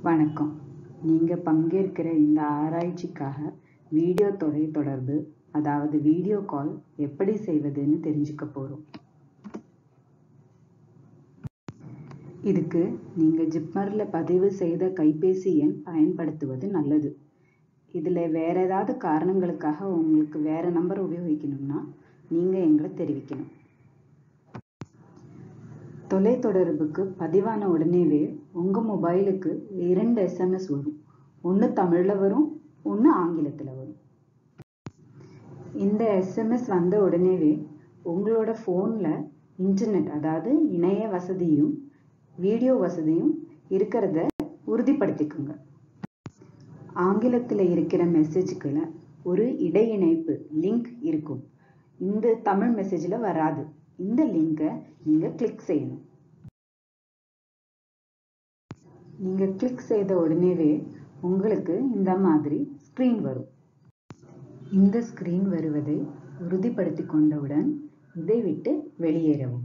வணக்கம் நீங்கள் பங்கேற்கிற இந்த ஆராய்ச்சிக்காக வீடியோ தொலைத்தொடர்பு அதாவது வீடியோ கால் எப்படி செய்வதுன்னு தெரிஞ்சுக்க போகிறோம் இதுக்கு நீங்கள் ஜிப்மரில் பதிவு செய்த கைபேசி எண் பயன்படுத்துவது நல்லது இதில் வேற ஏதாவது காரணங்களுக்காக உங்களுக்கு வேற நம்பர் உபயோகிக்கணும்னா நீங்கள் எங்களை தெரிவிக்கணும் தொலைத்தொடர்புக்கு பதிவான உடனேவே உங்கள் மொபைலுக்கு இரண்டு எஸ்எம்எஸ் வரும் ஒன்று தமிழில் வரும் ஒன்று ஆங்கிலத்தில் வரும் இந்த எஸ்எம்எஸ் வந்த உடனேவே உங்களோட ஃபோனில் இன்டர்நெட் அதாவது இணைய வசதியும் வீடியோ வசதியும் இருக்கிறத உறுதிப்படுத்திக்குங்க ஆங்கிலத்தில் இருக்கிற மெசேஜுக்குள்ள ஒரு இடையிணைப்பு லிங்க் இருக்கும் இந்த தமிழ் மெசேஜில் வராது இந்த லிங்கை நீங்கள் கிளிக் செய்யணும் நீங்கள் கிளிக் செய்த உடனேவே உங்களுக்கு இந்த மாதிரி ஸ்க்ரீன் வரும் இந்த ஸ்க்ரீன் வருவதை உறுதிப்படுத்தி கொண்டவுடன் இதை விட்டு வெளியேறவும்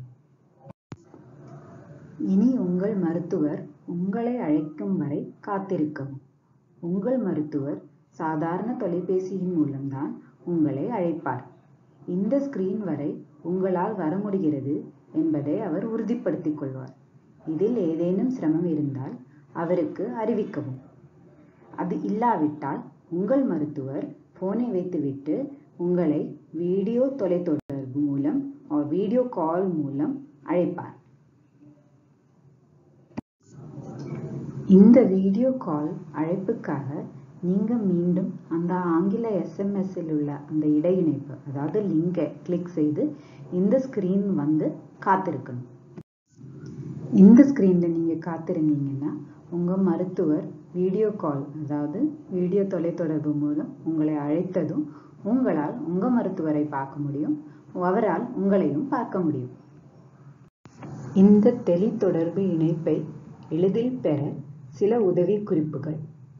இனி உங்கள் மருத்துவர் உங்களை அழைக்கும் வரை காத்திருக்கவும் உங்கள் மருத்துவர் சாதாரண தொலைபேசியின் மூலம்தான் உங்களை அழைப்பார் இந்த ஸ்கிரீன் வரை உங்களால் வர முடிகிறது என்பதை அவர் உறுதிப்படுத்திக் கொள்வார் இதில் ஏதேனும் சிரமம் இருந்தால் அவருக்கு அறிவிக்கவும் அது இல்லாவிட்டால் உங்கள் மருத்துவர் போனை வைத்துவிட்டு உங்களை வீடியோ தொலைத்தொடர்பு மூலம் வீடியோ கால் மூலம் அழைப்பார் இந்த வீடியோ கால் அழைப்புக்காக நீங்க மீண்டும் அந்த ஆங்கில எஸ்எம்எஸ்ஸில் உள்ள அந்த இடையிணைப்பு அதாவது லிங்கை கிளிக் செய்து இந்த ஸ்கிரீன் வந்து காத்திருக்கணும் இந்த ஸ்கிரீனில் நீங்கள் காத்திருந்தீங்கன்னா உங்கள் மருத்துவர் வீடியோ கால் அதாவது வீடியோ தொலைத்தொடர்பு மூலம் உங்களை அழைத்ததும் உங்களால் உங்கள் மருத்துவரை பார்க்க முடியும் அவரால் உங்களையும் பார்க்க முடியும் இந்த தொலைத்தொடர்பு இணைப்பை எளிதில் பெற சில உதவி குறிப்புகள்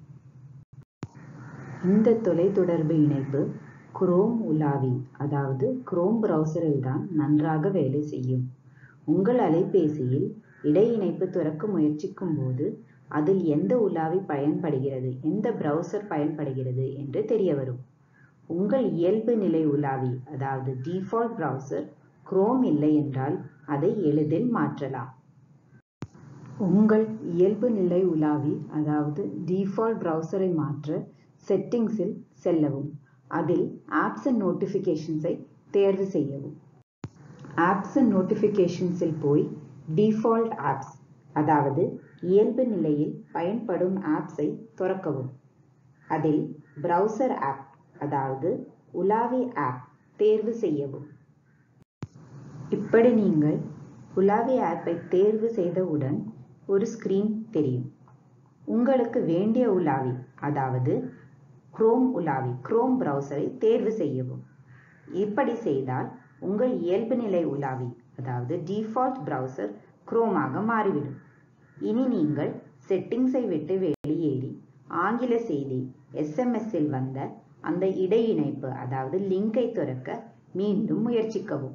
இந்த தொலைத்தொடர்பு இணைப்பு குரோம் உலாவி அதாவது குரோம் பிரவுசரில் தான் நன்றாக வேலை செய்யும் உங்கள் அலைபேசியில் இடையிணைப்பு துறக்க முயற்சிக்கும் போது அதில் எந்த உலாவி பயன்படுகிறது எந்த பிரவுசர் பயன்படுகிறது என்று தெரிய வரும் உங்கள் இயல்பு நிலை உலாவி அதாவது டிஃபால்ட் பிரவுசர் குரோம் இல்லை என்றால் அதை எளிதில் மாற்றலாம் உங்கள் இயல்பு நிலை உலாவி அதாவது டிஃபால்ட் பிரவுசரை மாற்ற செட்டிங்ஸில் செல்லவும் அதில் ஆப்ஸ் அண்ட் நோட்டிஃபிகேஷன்ஸை தேர்வு செய்யவும் ஆப்ஸ் அண்ட் நோட்டிஃபிகேஷன்ஸில் போய் டிஃபால்ட் ஆப்ஸ் அதாவது இயல்பு நிலையில் பயன்படும் ஆப்ஸை துறக்கவும் அதில் பிரவுசர் ஆப் அதாவது உலாவி ஆப் தேர்வு செய்யவும் இப்படி நீங்கள் உலாவி ஆப்பை தேர்வு செய்தவுடன் ஒரு ஸ்கிரீன் தெரியும் உங்களுக்கு வேண்டிய உலாவி அதாவது குரோம் உலாவி குரோம் பிரவுசரை தேர்வு செய்யவும் இப்படி செய்தால் உங்கள் இயல்பு நிலை உலாவி அதாவது டிஃபால்ட் பிரவுசர் குரோமாக மாறிவிடும் இனி நீங்கள் செட்டிங்ஸை விட்டு வெளியேறி ஆங்கில செய்தி எஸ்எம்எஸ்ஸில் வந்த அந்த இடையிணைப்பு அதாவது லிங்கை துறக்க மீண்டும் முயற்சிக்கவும்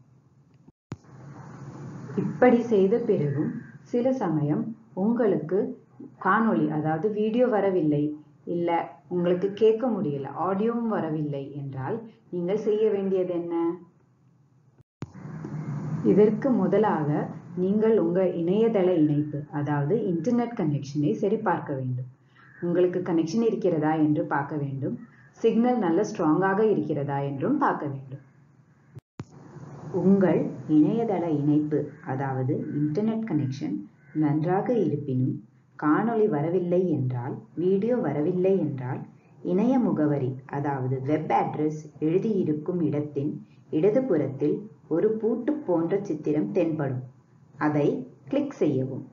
இப்படி செய்த பிறகும் சில சமயம் உங்களுக்கு காணொளி அதாவது வீடியோ வரவில்லை இல்லை உங்களுக்கு கேட்க முடியல ஆடியோவும் வரவில்லை என்றால் நீங்கள் செய்ய வேண்டியது என்ன இதற்கு முதலாக நீங்கள் உங்கள் இணையதள இணைப்பு அதாவது இன்டர்நெட் கனெக்ஷனை சரிபார்க்க வேண்டும் உங்களுக்கு கனெக்ஷன் இருக்கிறதா என்று பார்க்க வேண்டும் சிக்னல் நல்ல ஸ்ட்ராங்காக இருக்கிறதா என்றும் பார்க்க வேண்டும் உங்கள் இணையதள இணைப்பு அதாவது இன்டர்நெட் கனெக்ஷன் நன்றாக இருப்பினும் காணொளி வரவில்லை என்றால் வீடியோ வரவில்லை என்றால் இணைய முகவரி அதாவது வெப் அட்ரஸ் எழுதியிருக்கும் இடத்தின் இடதுபுறத்தில் ஒரு பூட்டு போன்ற சித்திரம் தென்படும் அதை கிளிக் செய்யவும்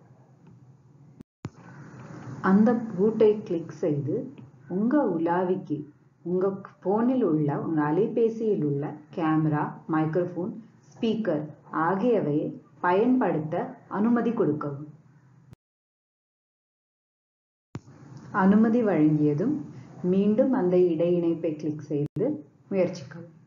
அந்த பூட்டை கிளிக் செய்து உங்க உலாவிக்கு உங்க போனில் உள்ள உங்க அலைபேசியில் உள்ள கேமரா மைக்ரோஃபோன் ஸ்பீக்கர் ஆகியவையை பயன்படுத்த அனுமதி கொடுக்கவும் அனுமதி வழங்கியதும் மீண்டும் அந்த இடையிணைப்பை கிளிக் செய்து முயற்சிக்கவும்